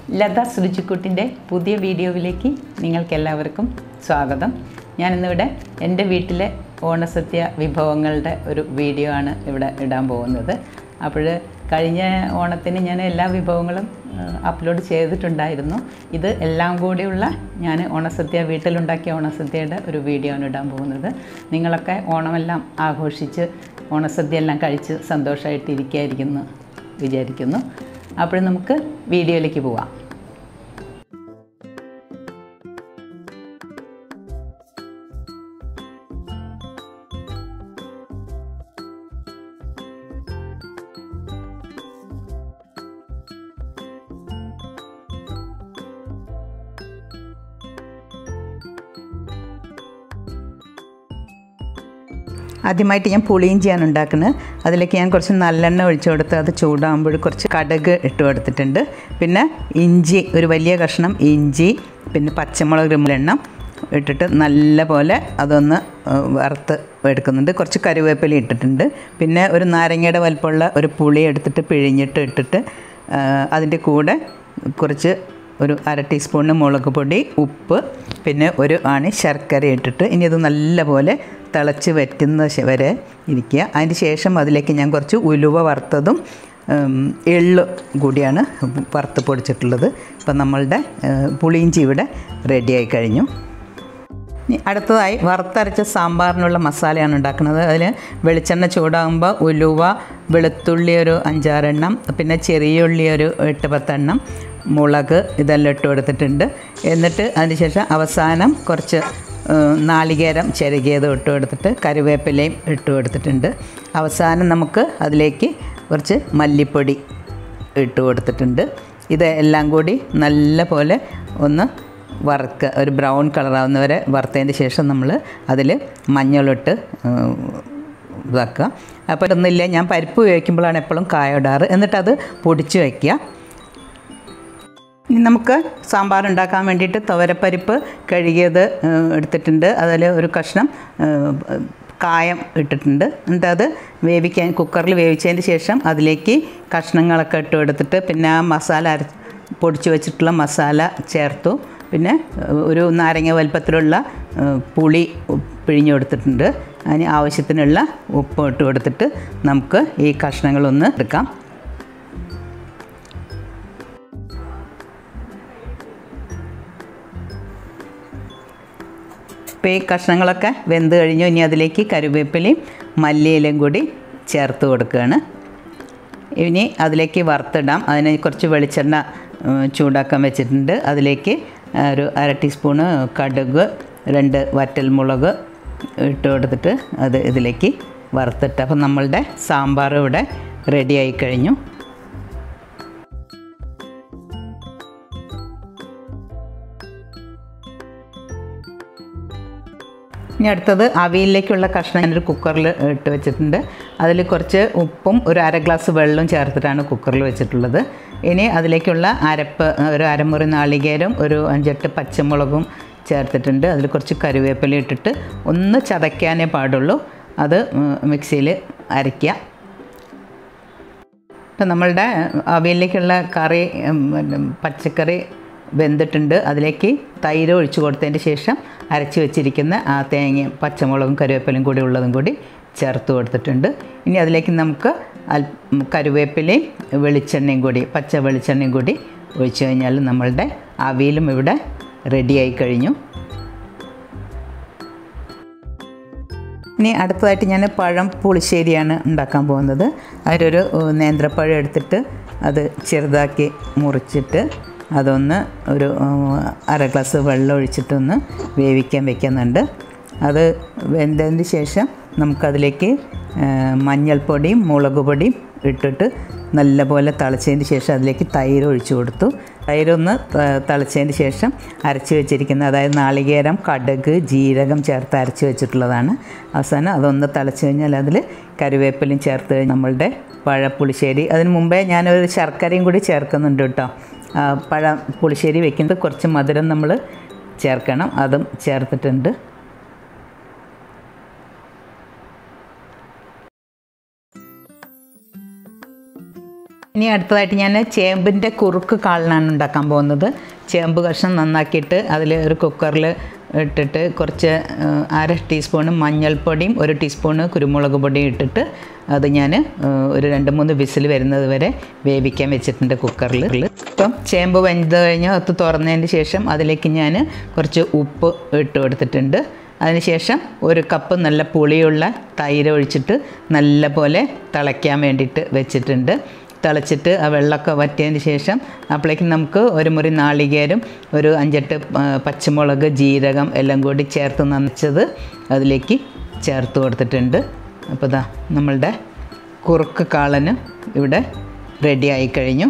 ലത സുരുചിക്കുട്ടിൻ്റെ പുതിയ വീഡിയോയിലേക്ക് നിങ്ങൾക്കെല്ലാവർക്കും സ്വാഗതം ഞാനിന്നിവിടെ എൻ്റെ വീട്ടിലെ ഓണസദ്യ വിഭവങ്ങളുടെ ഒരു വീഡിയോ ആണ് ഇവിടെ ഇടാൻ പോകുന്നത് അപ്പോൾ കഴിഞ്ഞ ഓണത്തിന് ഞാൻ എല്ലാ വിഭവങ്ങളും അപ്ലോഡ് ചെയ്തിട്ടുണ്ടായിരുന്നു ഇത് എല്ലാം കൂടിയുള്ള ഞാൻ ഓണസദ്യ വീട്ടിലുണ്ടാക്കിയ ഓണസദ്യയുടെ ഒരു വീഡിയോ ആണ് ഇടാൻ പോകുന്നത് നിങ്ങളൊക്കെ ഓണമെല്ലാം ആഘോഷിച്ച് ഓണസദ്യ എല്ലാം കഴിച്ച് സന്തോഷമായിട്ടിരിക്കുകയായിരിക്കുന്നു വിചാരിക്കുന്നു അപ്പോൾ നമുക്ക് വീഡിയോയിലേക്ക് പോവാം ആദ്യമായിട്ട് ഞാൻ പുളിയിഞ്ചിയാണ് ഉണ്ടാക്കുന്നത് അതിലേക്ക് ഞാൻ കുറച്ച് നല്ലെണ്ണ ഒഴിച്ചു കൊടുത്ത് അത് ചൂടാകുമ്പോൾ കുറച്ച് കടുക് ഇട്ട് കൊടുത്തിട്ടുണ്ട് പിന്നെ ഇഞ്ചി ഒരു വലിയ കഷ്ണം ഇഞ്ചി പിന്നെ പച്ചമുളക് എണ്ണം ഇട്ടിട്ട് നല്ല പോലെ അതൊന്ന് വറുത്ത് എടുക്കുന്നുണ്ട് കുറച്ച് കറിവേപ്പില ഇട്ടിട്ടുണ്ട് പിന്നെ ഒരു നാരങ്ങയുടെ വലുപ്പമുള്ള ഒരു പുളി എടുത്തിട്ട് പിഴിഞ്ഞിട്ട് ഇട്ടിട്ട് അതിൻ്റെ കൂടെ കുറച്ച് ഒരു അര ടീസ്പൂണ് മുളക് പൊടി ഉപ്പ് പിന്നെ ഒരു ആണി ശർക്കര ഇട്ടിട്ട് ഇനി അത് നല്ലപോലെ തിളച്ച് വറ്റുന്ന വരെ ഇരിക്കുക അതിന് ശേഷം അതിലേക്ക് ഞാൻ കുറച്ച് ഉലുവ വറുത്തതും എള്ള് കൂടിയാണ് വറുത്ത് പൊടിച്ചിട്ടുള്ളത് ഇപ്പം നമ്മളുടെ പുളിയിഞ്ചി ഇവിടെ റെഡിയായി കഴിഞ്ഞു ഇനി അടുത്തതായി വറുത്തരച്ച സാമ്പാറിനുള്ള മസാലയാണ് ഉണ്ടാക്കുന്നത് അതിൽ വെളിച്ചെണ്ണ ചൂടാകുമ്പോൾ ഉലുവ വെളുത്തുള്ളി ഒരു അഞ്ചാറെണ്ണം പിന്നെ ചെറിയ ഉള്ളി ഒരു എട്ട് പത്തെണ്ണം മുളക് ഇതെല്ലാം ഇട്ട് കൊടുത്തിട്ടുണ്ട് എന്നിട്ട് അതിനുശേഷം അവസാനം കുറച്ച് നാളികേരം ചിരകിയത് ഇട്ട് കൊടുത്തിട്ട് കറിവേപ്പിലയും ഇട്ട് കൊടുത്തിട്ടുണ്ട് അവസാനം നമുക്ക് അതിലേക്ക് കുറച്ച് മല്ലിപ്പൊടി ഇട്ട് കൊടുത്തിട്ടുണ്ട് ഇത് എല്ലാം കൂടി നല്ല പോലെ ഒന്ന് വറുക്കുക ഒരു ബ്രൗൺ കളറാവുന്ന വരെ വറുത്തതിന് ശേഷം നമ്മൾ അതിൽ മഞ്ഞളിട്ട് ഇതാക്കുക അപ്പോൾ ഒന്നുമില്ല ഞാൻ പരിപ്പ് ഉപയോഗിക്കുമ്പോഴാണ് എപ്പോഴും കായോടാറ് എന്നിട്ടത് പൊടിച്ച് വയ്ക്കുക ഇനി നമുക്ക് സാമ്പാർ ഉണ്ടാക്കാൻ വേണ്ടിയിട്ട് തുവരപ്പരിപ്പ് കഴുകിയത് എടുത്തിട്ടുണ്ട് അതിൽ ഒരു കഷ്ണം കായം ഇട്ടിട്ടുണ്ട് എന്നിട്ട് അത് വേവിക്കാൻ കുക്കറിൽ വേവിച്ചതിന് ശേഷം അതിലേക്ക് കഷ്ണങ്ങളൊക്കെ ഇട്ട് എടുത്തിട്ട് പിന്നെ ആ മസാല അര പൊടിച്ച് വെച്ചിട്ടുള്ള മസാല ചേർത്തു പിന്നെ ഒരു നാരങ്ങ വലുപ്പത്തിലുള്ള പുളി പിഴിഞ്ഞു കൊടുത്തിട്ടുണ്ട് അതിന് ആവശ്യത്തിനുള്ള ഉപ്പ് ഇട്ട് കൊടുത്തിട്ട് നമുക്ക് ഈ കഷ്ണങ്ങളൊന്ന് എടുക്കാം ഇപ്പോൾ ഈ കഷ്ണങ്ങളൊക്കെ വെന്ത് കഴിഞ്ഞു ഇനി അതിലേക്ക് കറിവേപ്പിലയും മല്ലിയിലയും കൂടി ചേർത്ത് കൊടുക്കുകയാണ് ഇനി അതിലേക്ക് വറുത്തിടാം അതിന് കുറച്ച് വെളിച്ചെണ്ണ ചൂടാക്കാൻ വെച്ചിട്ടുണ്ട് അതിലേക്ക് ഒരു അര ടീസ്പൂണ് കടുക് രണ്ട് വറ്റൽമുളക് ഇട്ട് കൊടുത്തിട്ട് അത് ഇതിലേക്ക് വറുത്തിട്ട് അപ്പം നമ്മളുടെ സാമ്പാർ ഇവിടെ റെഡിയായി കഴിഞ്ഞു ഇനി അടുത്തത് അവിയലിലേക്കുള്ള കഷ്ണം ഞാനൊരു കുക്കറിൽ ഇട്ട് വെച്ചിട്ടുണ്ട് അതിൽ കുറച്ച് ഉപ്പും ഒരു അര ഗ്ലാസ് വെള്ളവും ചേർത്തിട്ടാണ് കുക്കറിൽ വെച്ചിട്ടുള്ളത് ഇനി അതിലേക്കുള്ള അരപ്പ് ഒരു അരമുറി നാളികേരം ഒരു അഞ്ചെട്ട് പച്ചമുളകും ചേർത്തിട്ടുണ്ട് അതിൽ കുറച്ച് കറിവേപ്പില ഇട്ടിട്ട് ഒന്ന് ചതയ്ക്കാനേ പാടുള്ളൂ അത് മിക്സിയിൽ അരയ്ക്കുക ഇപ്പം നമ്മളുടെ അവിയലിലേക്കുള്ള കറി പച്ചക്കറി വെന്തിട്ടുണ്ട് അതിലേക്ക് തൈര് ഒഴിച്ച് കൊടുത്തതിന് ശേഷം അരച്ച് വെച്ചിരിക്കുന്ന ആ തേങ്ങയും പച്ചമുളകും കറിവേപ്പിലയും കൂടി ഉള്ളതും കൂടി ചേർത്ത് കൊടുത്തിട്ടുണ്ട് ഇനി അതിലേക്ക് നമുക്ക് അൽ കറിവേപ്പിലയും വെളിച്ചെണ്ണയും കൂടി പച്ച വെളിച്ചെണ്ണയും കൂടി ഒഴിച്ച് കഴിഞ്ഞാൽ നമ്മളുടെ അവിയലും ഇവിടെ റെഡിയായി കഴിഞ്ഞു ഇനി അടുത്തതായിട്ട് ഞാൻ പഴം പുളിശ്ശേരിയാണ് ഉണ്ടാക്കാൻ പോകുന്നത് അതിലൊരു നേന്ത്രപ്പഴം എടുത്തിട്ട് അത് ചെറുതാക്കി മുറിച്ചിട്ട് അതൊന്ന് ഒരു അര ഗ്ലാസ് വെള്ളം ഒഴിച്ചിട്ടൊന്ന് വേവിക്കാൻ വെക്കുന്നുണ്ട് അത് വെന്തതിന് ശേഷം നമുക്കതിലേക്ക് മഞ്ഞൾപ്പൊടിയും മുളക് പൊടിയും ഇട്ടിട്ട് നല്ലപോലെ തിളച്ചതിന് ശേഷം അതിലേക്ക് തൈര് ഒഴിച്ചു കൊടുത്തു തൈരൊന്ന് തിളച്ചതിന് ശേഷം അരച്ച് വെച്ചിരിക്കുന്ന അതായത് നാളികേരം കടുക് ജീരകം ചേർത്ത് അരച്ച് വെച്ചിട്ടുള്ളതാണ് അവസാനം അതൊന്ന് തിളച്ച് കഴിഞ്ഞാൽ അതിൽ കറിവേപ്പിലയും ചേർത്ത് കഴിഞ്ഞ് നമ്മളുടെ പഴപ്പുളിശ്ശേരി അതിന് മുമ്പേ ഞാനൊരു ശർക്കരയും കൂടി ചേർക്കുന്നുണ്ട് കേട്ടോ പഴ പുളിശ്ശേരി വെക്കുന്നത് കുറച്ച് മധുരം നമ്മൾ ചേർക്കണം അതും ചേർത്തിട്ടുണ്ട് ഇനി അടുത്തതായിട്ട് ഞാൻ ചേമ്പിൻ്റെ കുറുക്ക് കാളിനാണ് ഉണ്ടാക്കാൻ പോകുന്നത് ചേമ്പ് കഷ്ണം നന്നാക്കിയിട്ട് അതിൽ ഒരു കുക്കറിൽ ഇട്ടിട്ട് കുറച്ച് ആ, അര ടീസ്പൂണ് മഞ്ഞൾപ്പൊടിയും ഒരു ടീസ്പൂണ് കുരുമുളക് പൊടിയും ഇട്ടിട്ട് അത് ഞാൻ ഒരു രണ്ട് മൂന്ന് വിസിൽ വരുന്നത് വരെ വേവിക്കാൻ വെച്ചിട്ടുണ്ട് കുക്കറിൽ ഇപ്പം ചേമ്പ് വെന്ത് കഴിഞ്ഞ് അത് തുറന്നതിന് ശേഷം അതിലേക്ക് ഞാൻ കുറച്ച് ഉപ്പ് ഇട്ട് കൊടുത്തിട്ടുണ്ട് അതിനുശേഷം ഒരു കപ്പ് നല്ല പുളിയുള്ള തൈര് ഒഴിച്ചിട്ട് നല്ല പോലെ തിളയ്ക്കാൻ വേണ്ടിയിട്ട് വെച്ചിട്ടുണ്ട് തിളച്ചിട്ട് ആ വെള്ളമൊക്കെ വറ്റിയതിന് ശേഷം അപ്പോഴേക്കും നമുക്ക് ഒരു മുറി നാളികേരം ഒരു അഞ്ചെട്ട് ആ, പച്ചമുളക് ജീരകം എല്ലാം കൂടി ചേർത്ത് നനച്ചത് അതിലേക്ക് ചേർത്ത് കൊടുത്തിട്ടുണ്ട് അപ്പോൾ ഇതാ നമ്മളുടെ കുറുക്ക് കാളന് ഇവിടെ റെഡിയായി കഴിഞ്ഞു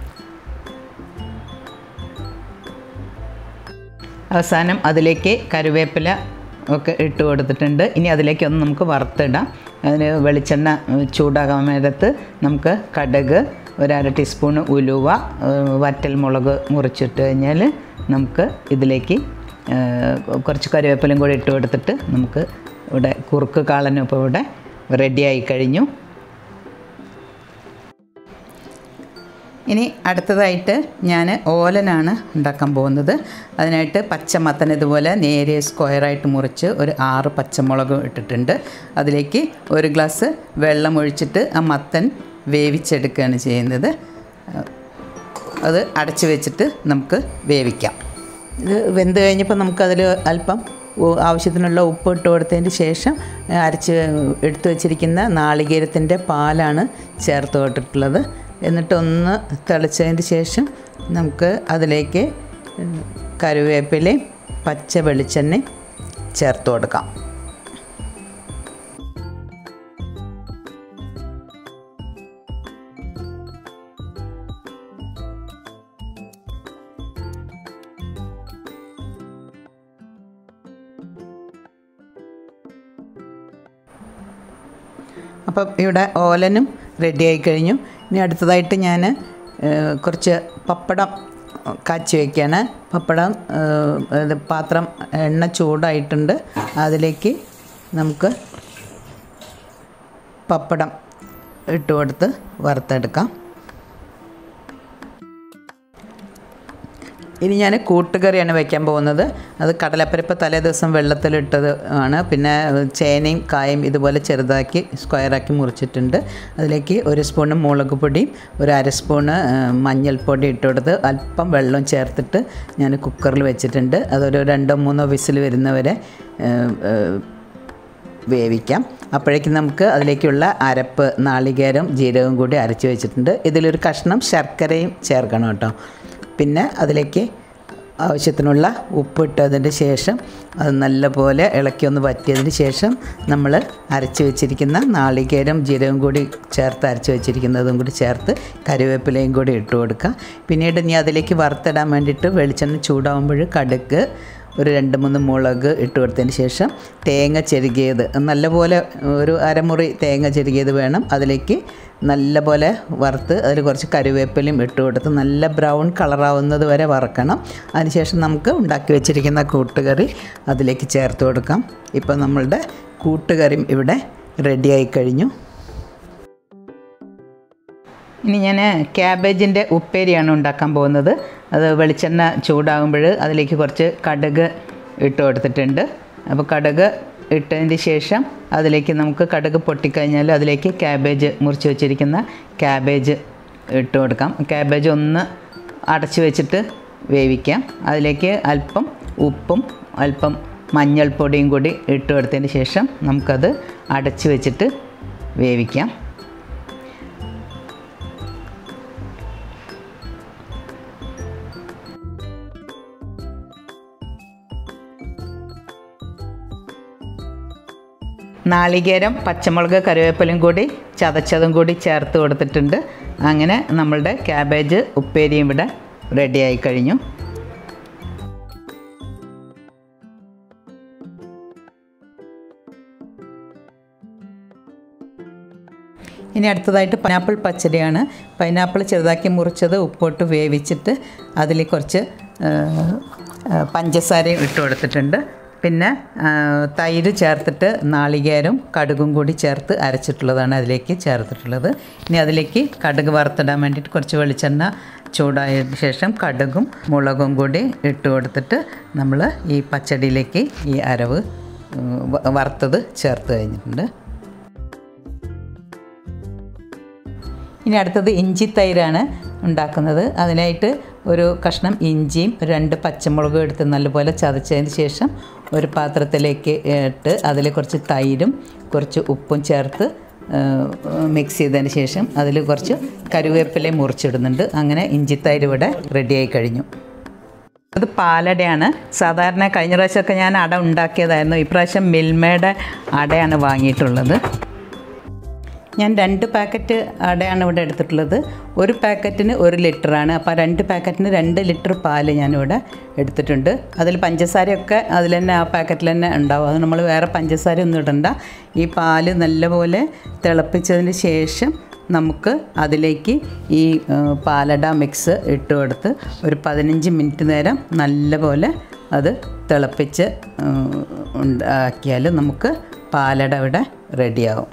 അവസാനം അതിലേക്ക് കരുവേപ്പില ഒക്കെ ഇട്ട് കൊടുത്തിട്ടുണ്ട് ഇനി അതിലേക്ക് ഒന്ന് നമുക്ക് വറുത്തിടാം അതിന് വെളിച്ചെണ്ണ ഉം, ചൂടാകാൻ നേരത്ത് നമുക്ക് കടുക് ഒരു അര ടീസ്പൂൺ ഉലുവ ഏഹ്, വറ്റൽ മുളക് മുറിച്ചിട്ട് കഴിഞ്ഞാൽ നമുക്ക് ഇതിലേക്ക് ഏഹ്, കുറച്ച് കരുവേപ്പിലയും കൂടി ഇട്ട് കൊടുത്തിട്ട് നമുക്ക് ഇവിടെ കുറുക്ക് കാളനും ഇപ്പോൾ ഇവിടെ റെഡിയായി കഴിഞ്ഞു ഇനി അടുത്തതായിട്ട് ഞാൻ ഓലനാണ് ഉണ്ടാക്കാൻ പോകുന്നത് അതിനായിട്ട് പച്ചമത്തൻ ഇതുപോലെ നേരിയ സ്ക്വയറായിട്ട് മുറിച്ച് ഒരു ആറ് പച്ചമുളക് ഇട്ടിട്ടുണ്ട് അതിലേക്ക് ഒരു ഗ്ലാസ് വെള്ളം ഒഴിച്ചിട്ട് ആ മത്തൻ വേവിച്ചെടുക്കുകയാണ് ചെയ്യുന്നത് അത് അടച്ച് വെച്ചിട്ട് നമുക്ക് വേവിക്കാം ഇത് വെന്ത് കഴിഞ്ഞപ്പോൾ നമുക്കതിൽ അല്പം ഉ- ആവശ്യത്തിനുള്ള ഉപ്പ് ഇട്ട് കൊടുത്തതിന് ശേഷം ഏ, അരച്ച് എടുത്തു വച്ചിരിക്കുന്ന നാളികേരത്തിൻ്റെ പാലാണ് ചേർത്ത് കൊടുത്തിട്ടുള്ളത് എന്നിട്ടൊന്ന് തിളച്ചതിന് ശേഷം നമുക്ക് അതിലേക്ക് ഉം, കറിവേപ്പിലയും പച്ച വെളിച്ചെണ്ണയും ചേർത്ത് കൊടുക്കാം അപ്പം ഇവിടെ ഓലനും റെഡിയായി കഴിഞ്ഞു ഇനി അടുത്തതായിട്ട് ഞാൻ കുറച്ച് പപ്പടം കാച്ചി വയ്ക്കുകയാണ് പപ്പടം ഏഹ്, ഇത് പാത്രം എണ്ണ ചൂടായിട്ടുണ്ട് അതിലേക്ക് നമുക്ക് പപ്പടം ഇട്ട് കൊടുത്ത് വറുത്തെടുക്കാം ഇനി ഞാൻ കൂട്ടുകറിയാണ് വയ്ക്കാൻ പോകുന്നത് അത് കടലപ്പരിപ്പ് തലേ ദിവസം വെള്ളത്തിലിട്ടത് ആണ് പിന്നെ ചേനയും കായും ഇതുപോലെ ചെറുതാക്കി സ്ക്വയറാക്കി മുറിച്ചിട്ടുണ്ട് അതിലേക്ക് ഒരു സ്പൂണ് മുളക് പൊടിയും ഒരു അര സ്പൂണ് ആ, മഞ്ഞൾപ്പൊടി ഇട്ട് കൊടുത്ത് അല്പം വെള്ളം ചേർത്തിട്ട് ഞാൻ കുക്കറിൽ വെച്ചിട്ടുണ്ട് അതൊരു രണ്ടോ മൂന്നോ വിസിൽ വരുന്നവരെ ആ, ആ, വേവിക്കാം അപ്പോഴേക്കും നമുക്ക് അതിലേക്കുള്ള അരപ്പ് നാളികേരം ജീരകവും കൂടി അരച്ച് വെച്ചിട്ടുണ്ട് ഇതിലൊരു കഷ്ണം ശർക്കരയും ചേർക്കണം കേട്ടോ പിന്നെ അതിലേക്ക് ആവശ്യത്തിനുള്ള ഉപ്പിട്ടതിന് ശേഷം അത് നല്ലപോലെ ഇളക്കി ഒന്ന് വറ്റിയതിന് ശേഷം നമ്മൾ അരച്ച് വെച്ചിരിക്കുന്ന നാളികേരം ജീരകം കൂടി ചേർത്ത് അരച്ച് വെച്ചിരിക്കുന്നതും കൂടി ചേർത്ത് കറിവേപ്പിലയും കൂടി ഇട്ട് കൊടുക്കുക പിന്നീട് ഇനി അതിലേക്ക് വറുത്തിടാൻ വേണ്ടിയിട്ട് വെളിച്ചെണ്ണ ചൂടാകുമ്പോൾ കടുക് ഒരു രണ്ട് മൂന്ന് മുളക് ഇട്ട് കൊടുത്തതിന് ശേഷം തേങ്ങ ചെരുകിയത് നല്ലപോലെ ഒരു അരമുറി തേങ്ങ ചെരുകിയത് വേണം അതിലേക്ക് നല്ലപോലെ വറുത്ത് അതിൽ കുറച്ച് കറിവേപ്പിലയും ഇട്ട് കൊടുത്ത് നല്ല ബ്രൗൺ കളറാവുന്നത് വരെ വറക്കണം അതിനുശേഷം നമുക്ക് ഉണ്ടാക്കി വെച്ചിരിക്കുന്ന കൂട്ടുകറി അതിലേക്ക് ചേർത്ത് കൊടുക്കാം ഇപ്പോൾ നമ്മളുടെ കൂട്ടുകറിയും ഇവിടെ റെഡിയായി കഴിഞ്ഞു ഇനി ഞാൻ ക്യാബേജിൻ്റെ ഉപ്പേരിയാണ് ഉണ്ടാക്കാൻ പോകുന്നത് അത് വെളിച്ചെണ്ണ ചൂടാകുമ്പോൾ അതിലേക്ക് കുറച്ച് കടുക് ഇട്ട് കൊടുത്തിട്ടുണ്ട് അപ്പോൾ കടുക് ഇട്ടതിന് ശേഷം അതിലേക്ക് നമുക്ക് കടുക് പൊട്ടിക്കഴിഞ്ഞാൽ അതിലേക്ക് ക്യാബേജ് മുറിച്ച് വെച്ചിരിക്കുന്ന ക്യാബേജ് ഇട്ട് കൊടുക്കാം ക്യാബേജ് ഒന്ന് അടച്ച് വെച്ചിട്ട് വേവിക്കാം അതിലേക്ക് അല്പം ഉപ്പും അല്പം മഞ്ഞൾപ്പൊടിയും കൂടി ഇട്ട് കൊടുത്തതിന് ശേഷം നമുക്കത് അടച്ച് വെച്ചിട്ട് വേവിക്കാം നാളികേരം പച്ചമുളക് കറിവേപ്പിലയും കൂടി ചതച്ചതും കൂടി ചേർത്ത് കൊടുത്തിട്ടുണ്ട് അങ്ങനെ നമ്മളുടെ ക്യാബേജ് ഉപ്പേരിയും ഇവിടെ റെഡിയായി കഴിഞ്ഞു ഇനി അടുത്തതായിട്ട് പൈനാപ്പിൾ പച്ചടിയാണ് പൈനാപ്പിൾ ചെറുതാക്കി മുറിച്ചത് ഉപ്പിട്ട് വേവിച്ചിട്ട് അതിൽ കുറച്ച് ആ, ആ, പഞ്ചസാരയും ഇട്ട് കൊടുത്തിട്ടുണ്ട് പിന്നെ ആ, തൈര് ചേർത്തിട്ട് നാളികേരം കടുകും കൂടി ചേർത്ത് അരച്ചിട്ടുള്ളതാണ് അതിലേക്ക് ചേർത്തിട്ടുള്ളത് ഇനി അതിലേക്ക് കടുക് വറുത്തിടാൻ വേണ്ടിയിട്ട് കുറച്ച് വെളിച്ചെണ്ണ ചൂടായതിന് ശേഷം കടുകും മുളകും കൂടി ഇട്ട് കൊടുത്തിട്ട് നമ്മൾ ഈ പച്ചടിയിലേക്ക് ഈ അരവ് ഉം, വ- വറുത്തത് ചേർത്ത് കഴിഞ്ഞിട്ടുണ്ട് ഇനി അടുത്തത് ഇഞ്ചി തൈരാണ് ഉണ്ടാക്കുന്നത് അതിനായിട്ട് ഒരു കഷ്ണം ഇഞ്ചിയും രണ്ട് പച്ചമുളകും എടുത്ത് നല്ലപോലെ ചതച്ചതിന് ശേഷം ഒരു പാത്രത്തിലേക്ക് ഇട്ട് അതിൽ കുറച്ച് തൈരും കുറച്ച് ഉപ്പും ചേർത്ത് മിക്സ് ചെയ്തതിന് ശേഷം അതിൽ കുറച്ച് കരുവേപ്പിലയും മുറിച്ചിടുന്നുണ്ട് അങ്ങനെ ഇഞ്ചി തൈര് ഇവിടെ റെഡിയായി കഴിഞ്ഞു അത് പാലടയാണ് സാധാരണ കഴിഞ്ഞ പ്രാവശ്യമൊക്കെ ഞാൻ അട ഉണ്ടാക്കിയതായിരുന്നു ഇപ്രാവശ്യം മിൽമയുടെ അടയാണ് വാങ്ങിയിട്ടുള്ളത് ഞാൻ രണ്ട് പാക്കറ്റ് അടയാണ് ഇവിടെ എടുത്തിട്ടുള്ളത് ഒരു പാക്കറ്റിന് ഒരു ലിറ്ററാണ് അപ്പോൾ രണ്ട് പാക്കറ്റിന് രണ്ട് ലിറ്റർ പാല് ഞാനിവിടെ എടുത്തിട്ടുണ്ട് അതിൽ പഞ്ചസാരയൊക്കെ അതിൽ തന്നെ ആ പാക്കറ്റിൽ തന്നെ ഉണ്ടാവും അത് നമ്മൾ വേറെ പഞ്ചസാര ഒന്നും ഇടണ്ട ഈ പാല് നല്ലപോലെ തിളപ്പിച്ചതിന് ശേഷം നമുക്ക് അതിലേക്ക് ഈ ആ, പാലട മിക്സ് ഇട്ട് കൊടുത്ത് ഒരു പതിനഞ്ച് മിനിറ്റ് നേരം നല്ലപോലെ അത് തിളപ്പിച്ച് ആ, ഉണ്ടാക്കിയാൽ നമുക്ക് പാലട ഇവിടെ റെഡിയാവും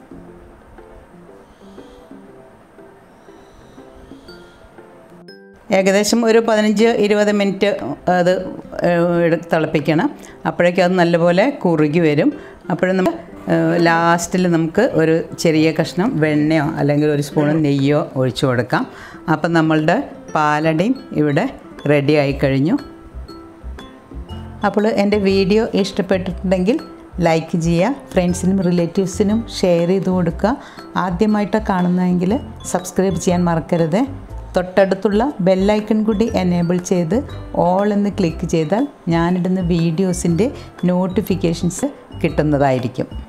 ഏകദേശം ഒരു പതിനഞ്ച് ഇരുപത് മിനിറ്റ് അത് എടുത്ത് തിളപ്പിക്കണം അപ്പോഴേക്കും അത് നല്ലപോലെ കുറുകി വരും അപ്പോഴും നമ്മൾ ലാസ്റ്റിൽ നമുക്ക് ഒരു ചെറിയ കഷ്ണം വെണ്ണയോ അല്ലെങ്കിൽ ഒരു സ്പൂൺ നെയ്യോ ഒഴിച്ചു കൊടുക്കാം അപ്പം നമ്മളുടെ പാലടയും ഇവിടെ റെഡി ആയി കഴിഞ്ഞു അപ്പോൾ എൻ്റെ വീഡിയോ ഇഷ്ടപ്പെട്ടിട്ടുണ്ടെങ്കിൽ ലൈക്ക് ചെയ്യുക ഫ്രണ്ട്സിനും റിലേറ്റീവ്സിനും ഷെയർ ചെയ്ത് കൊടുക്കുക ആദ്യമായിട്ട് കാണുന്നതെങ്കിൽ സബ്സ്ക്രൈബ് ചെയ്യാൻ മറക്കരുത് തൊട്ടടുത്തുള്ള ബെല്ലൈക്കൺ കൂടി എനേബിൾ ചെയ്ത് ഓൾ എന്ന് ക്ലിക്ക് ചെയ്താൽ ഞാനിടുന്ന വീഡിയോസിൻ്റെ നോട്ടിഫിക്കേഷൻസ് കിട്ടുന്നതായിരിക്കും